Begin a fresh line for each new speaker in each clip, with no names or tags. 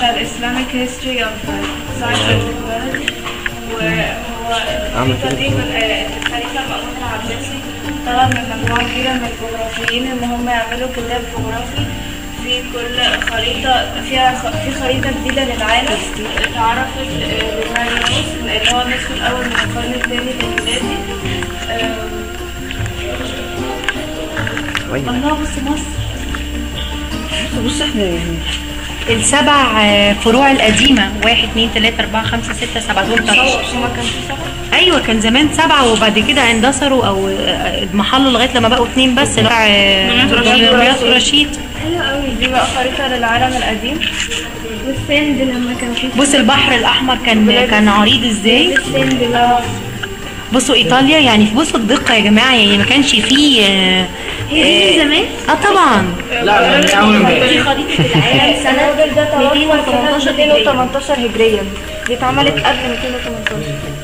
الإسلاميك هيستوري اوف ساينس اند تكنولوجي وهو
عامل كده.
تقريبا الخليفة المأمون العباسي طلب من مجموعة كبيرة من الجغرافيين إن هم يعملوا كتاب جغرافي في كل خريطة فيها خ- في خريطة جديدة للعالم اتعرفت آه، لماريوس اللي هو النصف الأول من القرن الثاني الميلادي آم، الله بص مصر
بص احنا يعني
السبع آه، فروع القديمة واحد اتنين تلاتة أربعة خمسة ستة سبعة دول بتاع-
مش ما كانش سبعة
أيوة كان زمان سبعة وبعد كده اندثروا أو آه، اضمحلوا لغاية لما بقوا اتنين بس اللي هو آه،
دمياط ورشيد.
دمياط ورشيد
حلو قوي دي بقى خريطة للعالم القديم والسند لما كان فيه
بص البحر الأحمر كان كان عريض ازاي
السند اه
بصوا ايطاليا يعني بصوا الدقه يا جماعه يعني ما كانش فيه آه،
هي دي من زمان؟
اه طبعا
لا من اول امبارح
دي خريطه العالم سنه
الراجل ده توفى
218
سنة 218 هجريا دي اتعملت قبل 218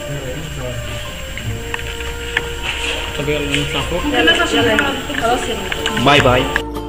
طب يلا نطلع فوق
خلاص يلا
باي باي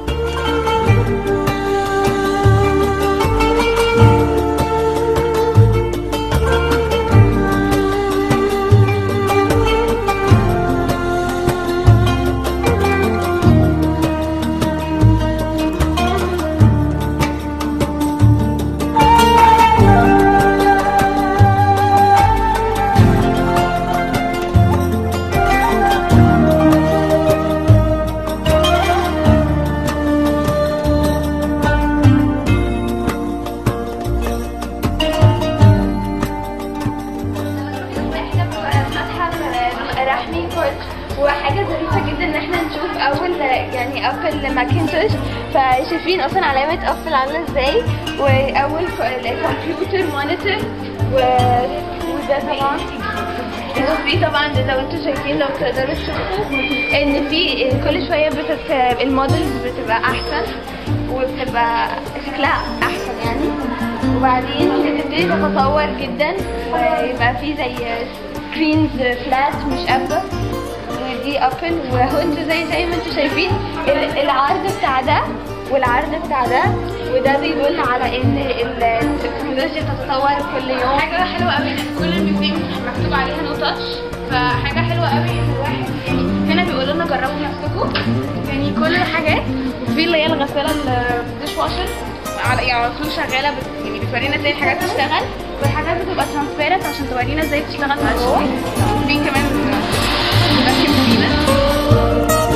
احنا في متحف رحمي كوتش وحاجه ظريفه جدا ان احنا نشوف اول يعني ابل ماكنتوش فشايفين اصلا علامه ابل عامله ازاي واول الكمبيوتر مونيتور و... وده طبعا وفي طبعا لو انتوا شايفين لو تقدروا تشوفوا ان في كل شويه بتت... المودلز بتبقى احسن وبتبقى شكلها احسن يعني وبعدين بتبتدي تتطور جدا ويبقى في زي سكرينز فلات مش ابل ودي ابل وهو انتوا زي زي ما انتوا شايفين ال- العرض بتاع ده والعرض بتاع ده وده بيدل على ان ال- التكنولوجيا بتتطور كل يوم
حاجة حلوة قوي ان كل الميوزيوم مكتوب عليها نو تاتش فحاجة حلوة قوي ان الواحد يعني هنا بيقولوا لنا جربوا نفسكم يعني كل الحاجات وفي اللي هي الغسالة الديش واشر على يعني على طول شغالة بت يعني بتورينا ازاي الحاجات تشتغل والحاجات بتبقى ترانسبيرنت عشان تورينا ازاي بتشتغل من جوه في كمان فاكيوم كلينر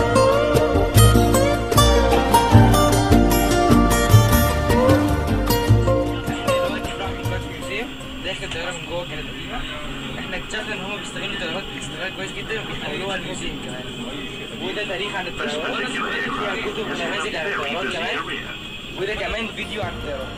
دلوقتي راح الباك ميوزيوم داخل طياره من جوه كانت قديمه احنا اكتشفنا ان هم بيستغلوا الطيارات استغلال كويس جدا وبيحولوها لميوزيوم كمان وده تاريخ عن الطيارات فيها كتب ونماذج عن الطيارات كمان وده كمان فيديو عن الطيارات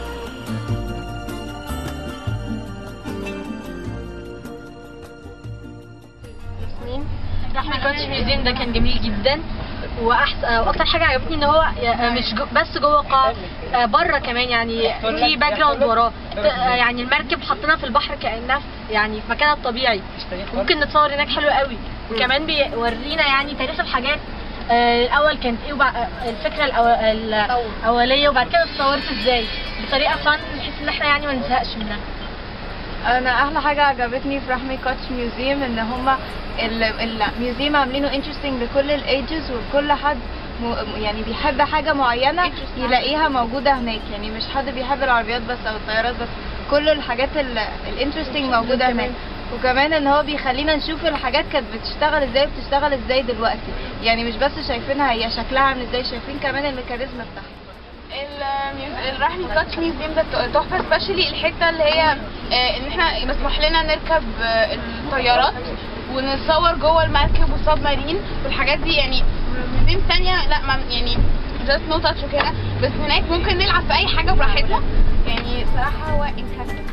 رحمة كوتش ميوزيوم ده كان جميل جدا واحسن واكتر حاجه عجبتني ان هو مش جو بس جوه القاعه آه، بره كمان يعني في باك جراوند وراه آه، يعني المركب حاطينها في البحر كانها في- يعني في مكانها الطبيعي ممكن نتصور هناك حلو قوي وكمان بيورينا يعني تاريخ الحاجات آه، الاول كانت ايه وبع- آه، الفكره الأو- الاوليه وبعد كده اتصورت ازاي بطريقه فن بحيث ان احنا يعني ما نزهقش منها
انا احلى حاجه عجبتني في رحمي كاتش ميوزيوم ان هما ال- الميوزيوم عاملينه انترستنج لكل الايجز وكل حد م- يعني بيحب حاجه معينه يلاقيها موجوده هناك يعني مش حد بيحب العربيات بس او الطيارات بس كل الحاجات الانترستنج موجوده هناك وكمان ان هو بيخلينا نشوف الحاجات كانت بتشتغل ازاي بتشتغل ازاي دلوقتي يعني مش بس شايفينها هي شكلها عامل ازاي شايفين كمان الميكانيزم بتاعها الرحمي كاتش ميوزيوم ده تحفه سبيشالي الحته اللي هي آه، ان احنا مسموح لنا نركب آه، الطيارات ونتصور جوه المركب والسب مارين والحاجات دي يعني ميوزيوم ثانيه لا ما يعني جاست نو تاتش وكده بس هناك ممكن نلعب في اي حاجه براحتنا يعني صراحه هو انكريدبل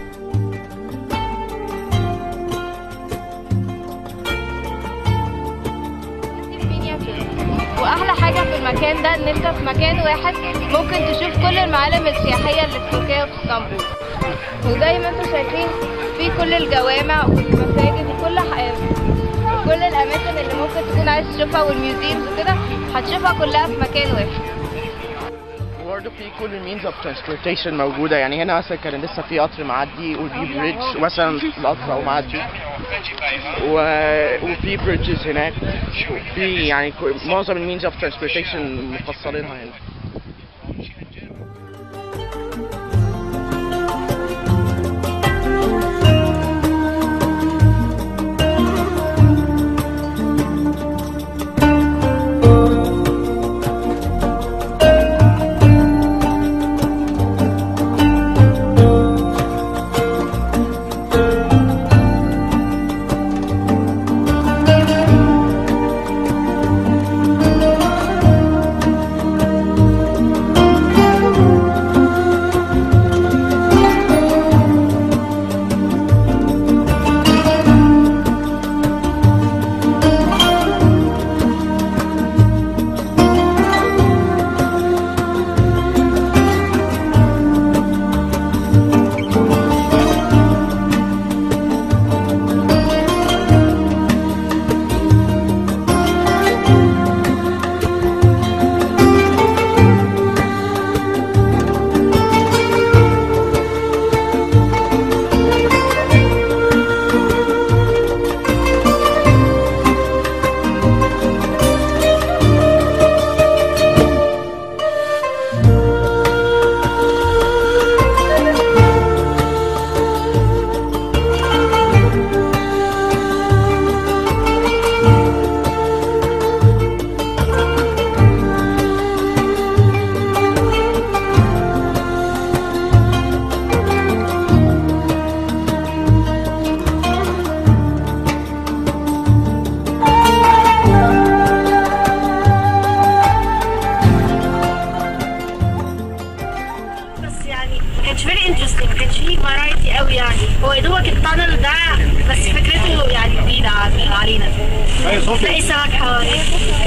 واحلى حاجه في المكان ده ان انت في مكان واحد ممكن تشوف كل المعالم السياحيه اللي في تركيا وفي اسطنبول وزي ما انتم شايفين في كل الجوامع والمساجد وكل ح... كل الاماكن اللي ممكن تكون عايز تشوفها والميوزيمز وكده هتشوفها كلها في مكان واحد
برضه في كل المينز اوف ترانسبورتيشن موجوده يعني هنا مثلا كان لسه في قطر معدي وفي بريدج مثلا القطر او معدي و... وفي بريدجز هناك في يعني كل- معظم المينز اوف ترانسبورتيشن مفصلينها هنا
بس يعني ما كانش فيري انترستنج ما كانش فيه فرايتي قوي يعني هو يا دوبك التانل ده بس فكرته يعني جديده على- علينا تلاقي سمك حواليك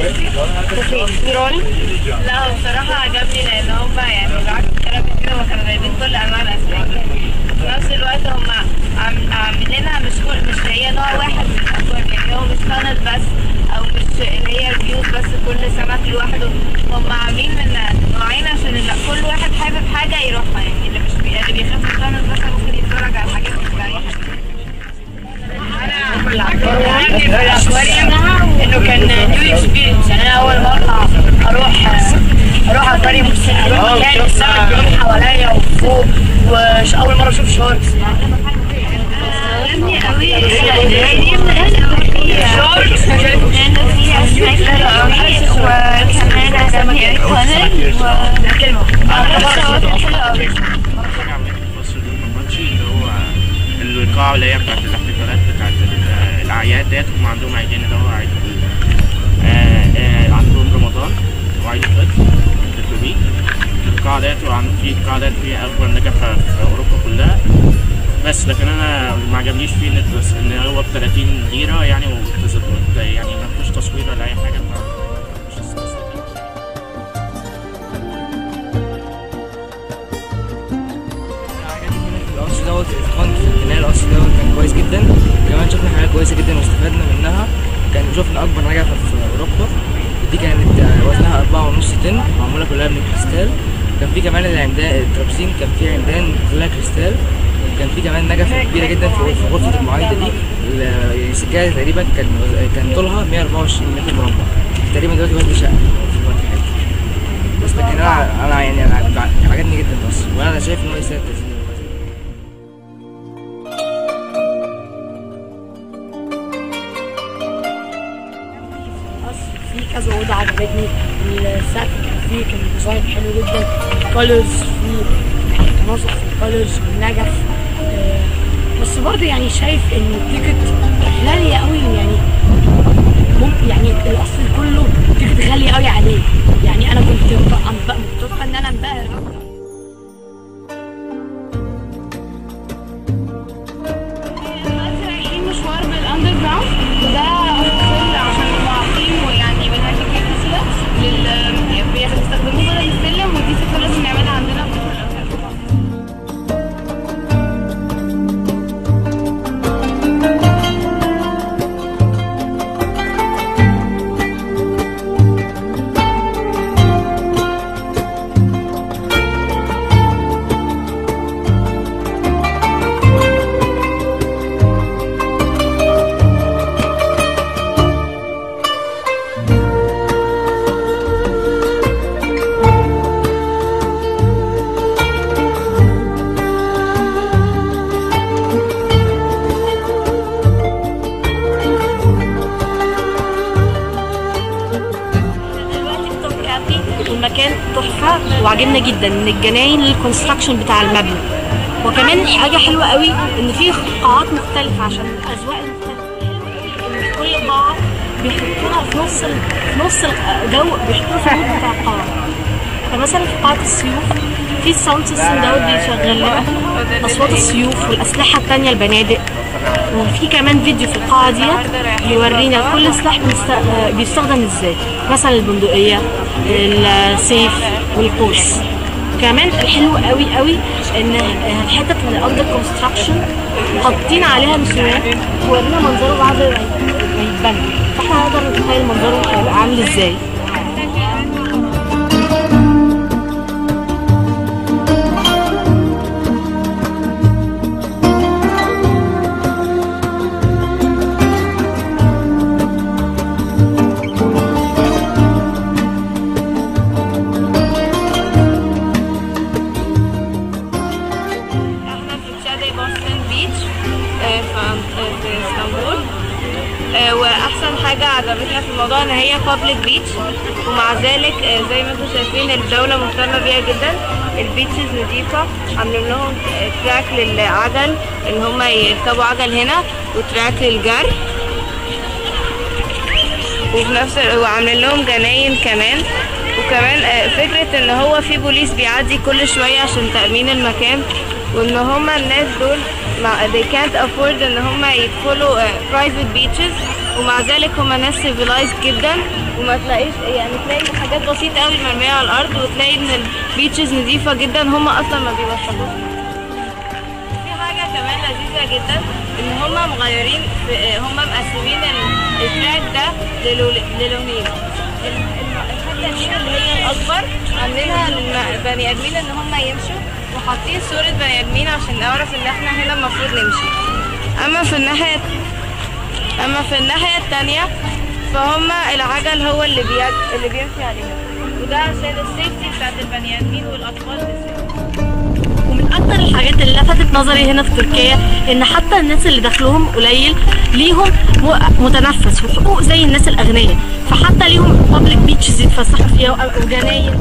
نيرون
لا هو بصراحة عجبني لأن هم يعني بالعكس كانوا كده هم كانوا جايبين كل أنواع الأسماك في نفس الوقت هم عام- عاملينها مش كل مش هي نوع واحد من الأكواريوم يعني هو مش تانل بس أو مش اللي هي فيوز بس كل سمك لوحده هم عاملين من نوعين عشان ال- كل واحد حابب حاجة يروحها يعني اللي مش بي... اللي بيخاف من التانل بس ممكن يتفرج على حاجات مش بعيدة عجبني في الاكواريوم انه كان نيو اكسبيرينس يعني انا اول مره اروح اروح اكواريوم اروح مكان السمك بيروح حواليا وفوق ومش اول مره اشوف شاركس عجبني قوي شاركس لانه في اسماك قوي وكمان عجبني الكونل وكلمه
حاجة عملت في مصر الماتشي اللي هو القاعة اللي هي بتاعت الاحتفالات بتاعت ال- الأعياد ديت هم عندهم عيدين اللي هو عيد ال- آه، آه، عندهم رمضان وعيد الفطر الكبير القاعة ديت وعن في القاعة ديت فيها أكبر نجفة في أوروبا كلها بس لكن أنا ما عجبنيش فيه إن بس إن هو ب 30 ليرة يعني وتظبط يعني ما فيهوش تصوير ولا أي حاجة ف- مش هستفيد.
القصر دوت اتقان في البناء القصر دوت كان كويس جدا كمان شفنا حاجات كويسه جدا واستفدنا منها كان شفنا اكبر نجفه في اوروبا دي كانت آه، وزنها أربعة ونص طن معموله كلها من الكريستال كان في كمان العمدان الترابسين كان في عمدان كلها كريستال كان في كمان نجفه كبيره جدا في في غرفه المعايده دي ال- السجاده تقريبا كان كان طولها 124 متر مربع تقريبا دلوقتي وزن شقه في الوقت الحالي بس لكن انا انا يعني أنا عجبني جدا القصر وانا شايف ان هو يستاهل التسليم
في كذا اوضه عجبتني السقف كان فيه كان ديزاين حلو جدا كولرز في تناسق في الكولرز والنجف آه، بس برضه يعني شايف ان التيكت غالية قوي يعني ممكن يعني الاصل كله تيكت غالي قوي عليه يعني انا كنت ببقى- متوقع ان انا انبهر اكتر
دلوقتي رايحين مشوار بالاندر جراوند وده اوفيشال عشان المعاقين ويعني بالهاكي كده لل بيستخدموه بدل السلم ودي فكره لازم نعملها عندنا في الأوتيل.
المكان تحفه وعجبنا جدا من الجناين للكونستراكشن بتاع المبنى وكمان حاجه حلوه قوي ان في قاعات مختلفه عشان الاذواق المختلفه إن في كل قاعه بيحطوها في نص ال- في نص الجو بيحطوها في المود بتاع القاعه فمثلا في قاعه السيوف في الساوند سيستم دوت بيشغل لنا اصوات السيوف والاسلحه التانية البنادق وفي كمان فيديو في القاعه ديت بيورينا كل سلاح بيست- آه، بيستخدم ازاي مثلا البندقيه السيف والقوس كمان الحلو قوي قوي ان الحتت اللي اندر كونستراكشن حاطين عليها رسومات ورينا منظره بعد ما يتبنى فاحنا نقدر نتخيل منظره هيبقى عامل ازاي
احنا في شادي بوستن بيتش آه، في آه، في اسطنبول آه، واحسن حاجه عجبتنا في الموضوع ان هي بابليك بيتش ومع ذلك آه، زي ما انتم شايفين الدوله مهتمه بيها جدا البيتشز نظيفه عاملين لهم آه، تراك للعجل ان هم يركبوا عجل هنا وتراك للجري وفي نفس ال- وعاملين لهم جناين كمان وكمان آه، فكرة ان هو في بوليس بيعدي كل شوية عشان تأمين المكان وان هما الناس دول مع they can't afford ان هما يدخلوا آه، private beaches ومع ذلك هما ناس civilized جدا وما تلاقيش يعني تلاقي حاجات بسيطة قوي مرمية على الأرض وتلاقي ان البيتشز نظيفة جدا هما أصلا ما بيوسخوش في حاجة كمان لذيذة جدا ان هما مغيرين في هما مقسمين ال- التراك ده للو- للونين ال- ال- الحتة دي اللي هي الأكبر عاملينها للبني آدمين ان هما يمشوا وحاطين صورة بني آدمين عشان نعرف ان احنا هنا المفروض نمشي اما في الناحية اما في الناحية التانية فهم العجل هو اللي بي... اللي بيمشي عليها وده عشان السيفتي بتاعت البني آدمين والأطفال بالذات
ومن اكتر الحاجات اللي لفتت نظري هنا في تركيا ان حتى الناس اللي دخلهم قليل ليهم م- متنفس وحقوق زي الناس الاغنياء فحتى ليهم بابليك بيتشز يتفسحوا فيها وجناين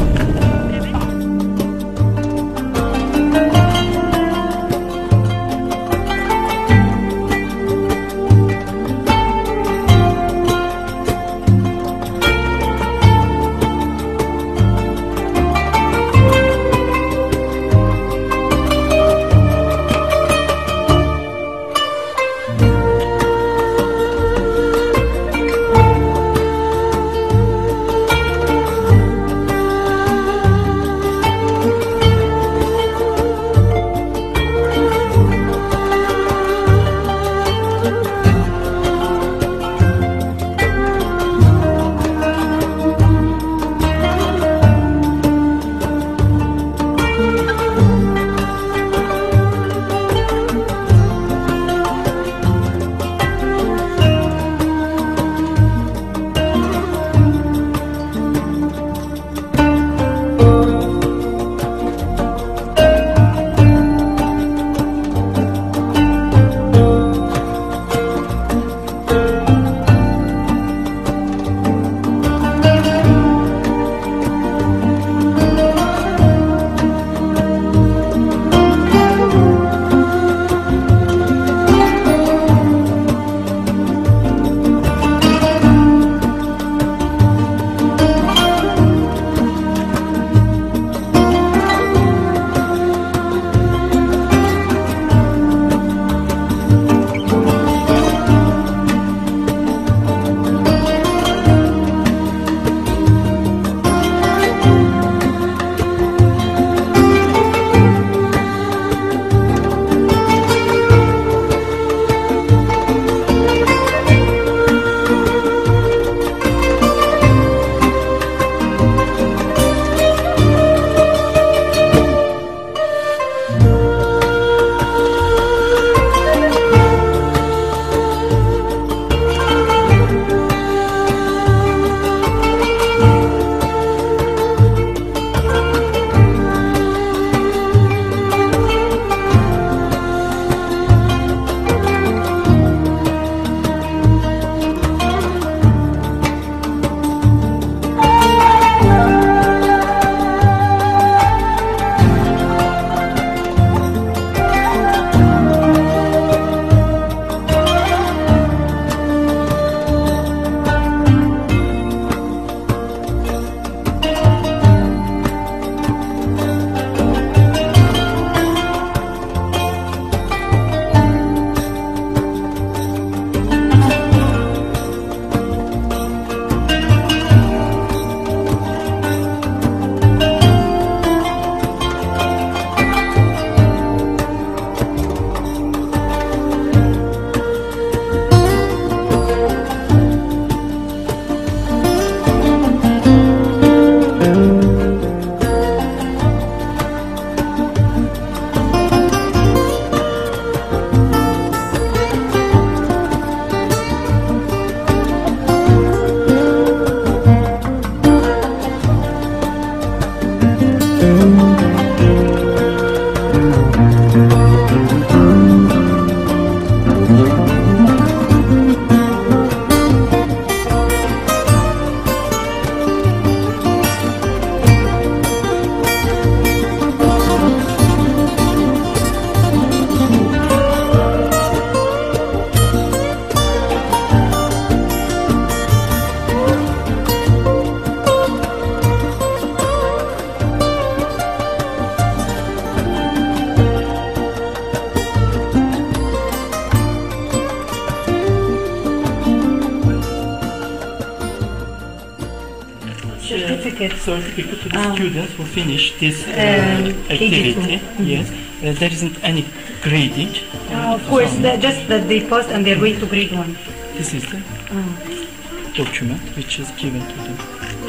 certificate.
certificate to the
Ah.
students who finish this uh,
Um,
activity.
KG2.
Yes, uh, there isn't any grading.
Uh, of course, that, just that they passed and they're going to grade one.
This is the
Ah.
document which is given to them.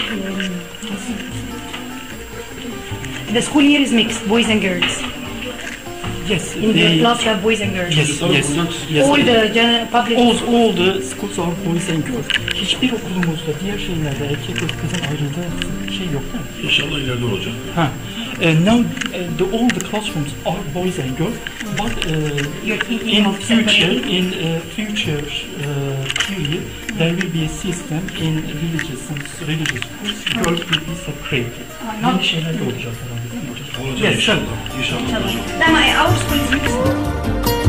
The school year is mixed, boys and girls.
Yes,
In the
they-
class you have boys and girls.
Yes, yes, yes.
All the general public.
All, all the schools are boys and girls. Hiçbir okulumuzda diğer şeylerde erkek ve kızın ayrıldığı şey yok değil mi?
İnşallah ileride olacak.
Ha. Uh, now uh, the, all the classrooms are boys and girls, but uh,
You're thinking
in
of
future,
separating?
in uh, future uh, period, there will be a system in villages and religious schools, girls will be separated.
not-
Yeni şeyler de olacak herhalde. future.
Olacak
Yes, sir.
inşallah. İnşallah olacak.
Then my our school is mixed.